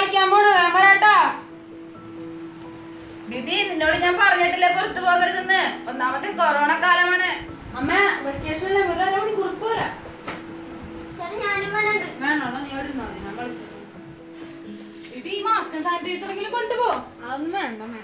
കളിക്കാൻ പോണു വേഗം വരാട്ടാ ബിബി നിന്നോട് ഞാൻ പറഞ്ഞിട്ടില്ലേ പുറത്തു പോകരുതെന്ന് ഒന്നാമത്തെ കൊറോണ കാലമാണ് അമ്മ വെക്കേഷൻ അല്ലേ ഒരു അരമണിക്കൂർ ഇപ്പൊ വരാം ചേട്ടാ ഞാനും വരണ്ട് വേണോ നീ അവിടെ ഇരുന്നാ മതി ഞാൻ കളിച്ചു ബിബി ഈ മാസ്ക് സാനിറ്റൈസറെങ്കിലും കൊണ്ടുപോ അതൊന്നും വേണ്ട അമ്മേ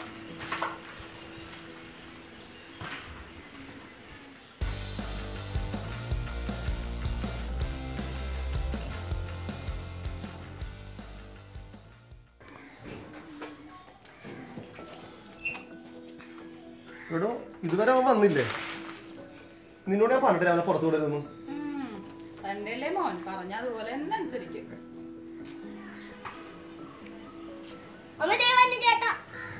എടോ ഇതുവരെ അവൻ വന്നില്ലേ നിന്നോട് ഞാൻ പറഞ്ഞിട്ടില്ല അവനെ പുറത്തു വിടരുന്നു തന്റെ അല്ലേ മോൻ പറഞ്ഞ അതുപോലെ തന്നെ അനുസരിക്കും അമ്മ ദേ വന്നു ചേട്ടാ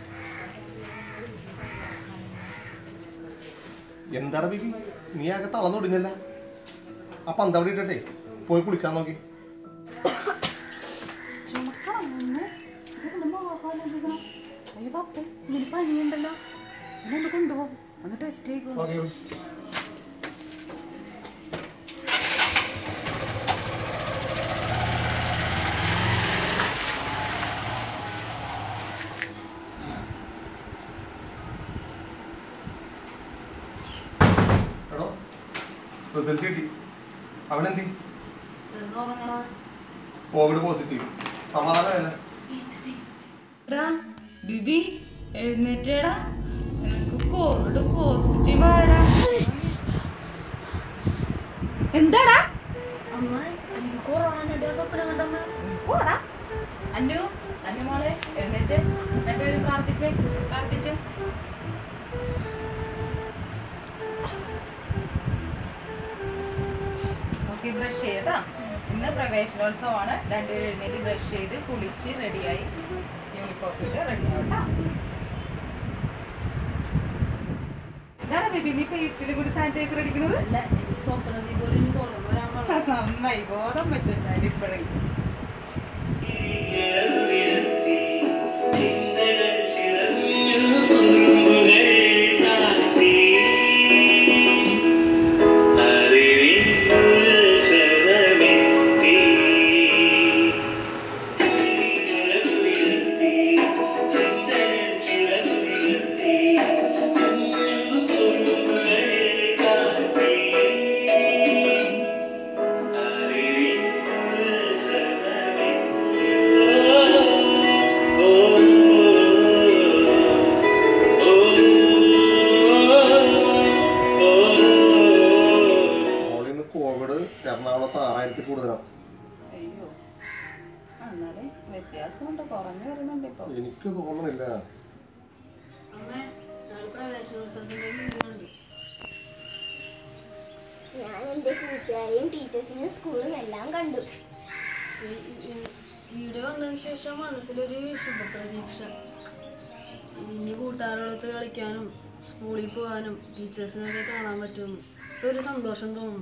എന്താടാ ബിബി നീ ആകെ തളർന്നൊടിഞ്ഞല്ല ആ പന്തവിടെ ഇട്ടേ പോയി കുളിക്കാൻ നോക്കി ചുമക്കണം ഒന്ന് ഇതൊന്ന് മോഹം അധികം. അയ്യോ പപ്പേ ഇതിന് പനിയുണ്ടല്ലോ ഇതൊന്ന് കൊണ്ടുപോകും ഒന്ന് ടെസ്റ്റ് ചെയ്യും ഓക്കെ എടോ റിസൾട്ട് കിട്ടി അവനെന്തി കോവിഡ് പോസിറ്റീവ് സമാധാനമല്ല ബിബി എഴുന്നേറ്റേടാ നിനക്ക് കോവിഡ് പോസിറ്റീവ് ആടാ എന്താടാ അമ്മ എനിക്ക് കൊറോണ സ്വപ്നം കണ്ടമ്മ പോടാ അന്നു അന്നു മോളെ എഴുന്നേറ്റ് രണ്ടുപേരും പ്രാർത്ഥിച്ചേ പ്രാർത്ഥിച്ചേ ഓക്കെ ബ്രഷ് ചെയ്യട്ടാ ഇന്ന് പ്രവേശനോത്സവമാണ് രണ്ടുപേരും എഴുന്നേറ്റ് ബ്രഷ് ചെയ്ത് കുളിച്ച് റെഡിയായി യൂണിഫോം ഇട്ട് റെഡി ആവട്ടാ ഇതാണ് ബേബി നീ പേസ്റ്റിലും കൂടി സാനിറ്റൈസർ അടിക്കുന്നത് അല്ല എനിക്ക് സ്വപ്നത്തിൽ പോലും ഇനി കൊറോണ വരാൻ പാടില്ല നന്നായി ബോധം വെച്ചിട്ടുണ്ടായി ഇപ്പോഴെങ്കിലും മോളിൽ നിന്ന് കോവിഡ് എറണാകുളത്ത് ആറായിരത്തി കൂടുതലാണ് അയ്യോ എന്നാലേ വ്യത്യാസമുണ്ട് കുറഞ്ഞു വരുന്നുണ്ട് ഇപ്പൊ എനിക്ക് തോന്നണില്ല അമ്മ ഞങ്ങൾ പ്രവേശനോത്സവത്തിന്റെ വീഡിയോ കണ്ടു ഞാൻ എൻ്റെ കൂട്ടുകാരെയും ടീച്ചേഴ്സിനെയും സ്കൂളും എല്ലാം കണ്ടു ഈ- ഈ വീഡിയോ കണ്ടതിന് ശേഷം മനസ്സിലൊരു ശുഭപ്രതീക്ഷ ഇനി കൂട്ടുകാരോടൊത്ത് കളിക്കാനും സ്കൂളിൽ പോകാനും ടീച്ചേഴ്സിനൊക്കെ കാണാൻ പറ്റുമെന്ന് ഇപ്പൊ ഒരു സന്തോഷം തോന്നുന്നു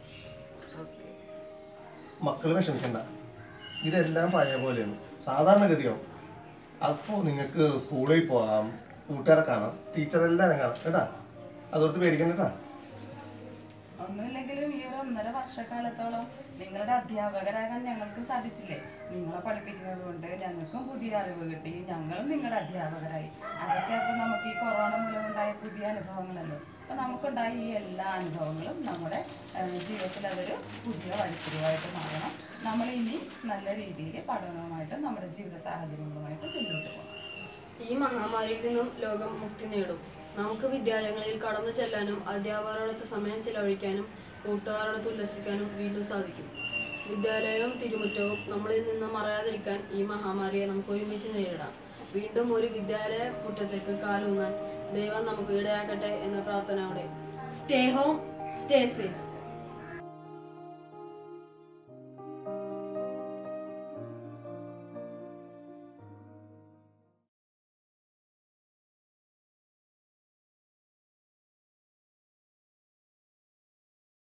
മക്കൾ വിഷമിക്കണ്ട ഇതെല്ലാം പഴയ പോലെയാണ് സാധാരണഗതിയാവും അപ്പോൾ നിങ്ങൾക്ക് സ്കൂളിൽ പോകാം കൂട്ടുകാരെ കാണാം ടീച്ചറെല്ലാവരും കാണാം കേട്ടാ അതോർത്ത് പേടിക്കണ്ട കേട്ടാ ഒന്നുമില്ലെങ്കിലും ഈ ഒരു ഒന്നര വർഷക്കാലത്തോളം നിങ്ങളുടെ അധ്യാപകരാകാൻ ഞങ്ങൾക്ക് സാധിച്ചില്ലേ നിങ്ങളെ പഠിപ്പിക്കുന്നത് കൊണ്ട് ഞങ്ങൾക്കും പുതിയ അറിവ് കിട്ടി ഞങ്ങളും നിങ്ങളുടെ അധ്യാപകരായി അതൊക്കെ അപ്പൊ നമുക്ക് ഈ കൊറോണ മൂലമുണ്ടായ പുതിയ അനുഭവങ്ങളല്ലോ അപ്പൊ നമുക്കുണ്ടായ ഈ എല്ലാ അനുഭവങ്ങളും നമ്മുടെ ഏഹ്, ജീവിതത്തിൽ അതൊരു പുതിയ വഴിത്തിരിവായിട്ട് മാറണം നമ്മൾ ഇനി നല്ല രീതിയിൽ പഠനവുമായിട്ട് നമ്മുടെ ജീവിത സാഹചര്യങ്ങളുമായിട്ട് മുന്നോട്ട് പോകണം ഈ മഹാമാരിയിൽ നിന്നും ലോകം മുക്തി നേടും നമുക്ക് വിദ്യാലയങ്ങളിൽ കടന്നു ചെല്ലാനും അധ്യാപകരോടൊത്ത് സമയം ചെലവഴിക്കാനും കൂട്ടുകാരോടൊത്ത് ഉല്ലസിക്കാനും വീണ്ടും സാധിക്കും വിദ്യാലയവും തിരുമുറ്റവും നമ്മളിൽ നിന്ന് മറയാതിരിക്കാൻ ഈ മഹാമാരിയെ നമുക്ക് ഒരുമിച്ച് നേരിടാം വീണ്ടും ഒരു വിദ്യാലയ മുറ്റത്തേക്ക് കാലൂന്നാൻ ദൈവം നമുക്ക് ഇടയാക്കട്ടെ എന്ന പ്രാർത്ഥനയോടെ സ്റ്റേ ഹോം സ്റ്റേ സേഫ്